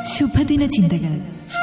ശുഭദിന ചിന്തകൾ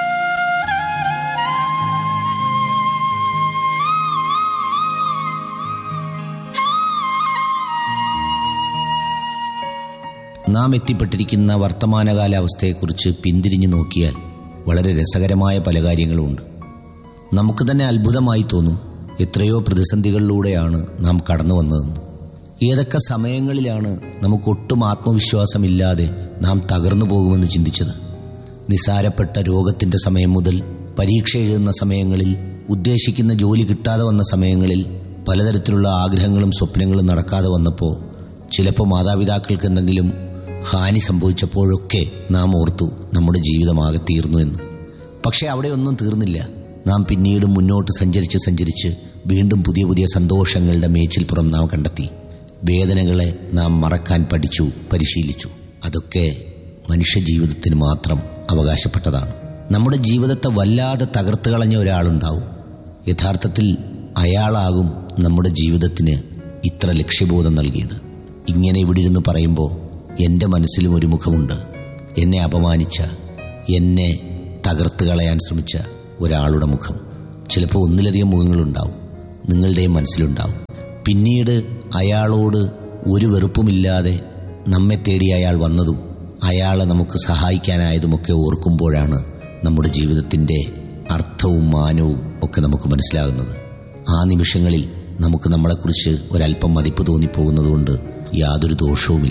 നാം എത്തിപ്പെട്ടിരിക്കുന്ന വർത്തമാനകാല അവസ്ഥയെക്കുറിച്ച് പിന്തിരിഞ്ഞു നോക്കിയാൽ വളരെ രസകരമായ പല കാര്യങ്ങളുമുണ്ട് നമുക്ക് തന്നെ അത്ഭുതമായി തോന്നും എത്രയോ പ്രതിസന്ധികളിലൂടെയാണ് നാം കടന്നു വന്നതെന്ന് ഏതൊക്കെ സമയങ്ങളിലാണ് നമുക്കൊട്ടും ആത്മവിശ്വാസമില്ലാതെ നാം തകർന്നു പോകുമെന്ന് ചിന്തിച്ചത് നിസാരപ്പെട്ട രോഗത്തിന്റെ സമയം മുതൽ പരീക്ഷ എഴുതുന്ന സമയങ്ങളിൽ ഉദ്ദേശിക്കുന്ന ജോലി കിട്ടാതെ വന്ന സമയങ്ങളിൽ പലതരത്തിലുള്ള ആഗ്രഹങ്ങളും സ്വപ്നങ്ങളും നടക്കാതെ വന്നപ്പോൾ ചിലപ്പോൾ മാതാപിതാക്കൾക്ക് എന്തെങ്കിലും ഹാനി സംഭവിച്ചപ്പോഴൊക്കെ നാം ഓർത്തു നമ്മുടെ ജീവിതമാകെ തീർന്നു എന്ന് പക്ഷെ അവിടെ ഒന്നും തീർന്നില്ല നാം പിന്നീട് മുന്നോട്ട് സഞ്ചരിച്ച് സഞ്ചരിച്ച് വീണ്ടും പുതിയ പുതിയ സന്തോഷങ്ങളുടെ മേച്ചിൽപ്പുറം നാം കണ്ടെത്തി വേദനകളെ നാം മറക്കാൻ പഠിച്ചു പരിശീലിച്ചു അതൊക്കെ മനുഷ്യജീവിതത്തിന് മാത്രം അവകാശപ്പെട്ടതാണ് നമ്മുടെ ജീവിതത്തെ വല്ലാതെ തകർത്ത് കളഞ്ഞ ഒരാളുണ്ടാവും യഥാർത്ഥത്തിൽ അയാളാകും നമ്മുടെ ജീവിതത്തിന് ഇത്ര ലക്ഷ്യബോധം നൽകിയത് ഇങ്ങനെ ഇവിടെ ഇരുന്ന് പറയുമ്പോൾ എൻ്റെ മനസ്സിലും ഒരു മുഖമുണ്ട് എന്നെ അപമാനിച്ച എന്നെ തകർത്ത് കളയാൻ ശ്രമിച്ച ഒരാളുടെ മുഖം ചിലപ്പോൾ ഒന്നിലധികം മുഖങ്ങളുണ്ടാവും നിങ്ങളുടെയും മനസ്സിലുണ്ടാവും പിന്നീട് അയാളോട് ഒരു വെറുപ്പുമില്ലാതെ നമ്മെ തേടി അയാൾ വന്നതും അയാളെ നമുക്ക് സഹായിക്കാനായതുമൊക്കെ ഓർക്കുമ്പോഴാണ് നമ്മുടെ ജീവിതത്തിന്റെ അർത്ഥവും മാനവും ഒക്കെ നമുക്ക് മനസ്സിലാകുന്നത് ആ നിമിഷങ്ങളിൽ നമുക്ക് നമ്മളെക്കുറിച്ച് ഒരല്പം മതിപ്പ് തോന്നിപ്പോകുന്നതുകൊണ്ട് യാതൊരു ദോഷവുമില്ല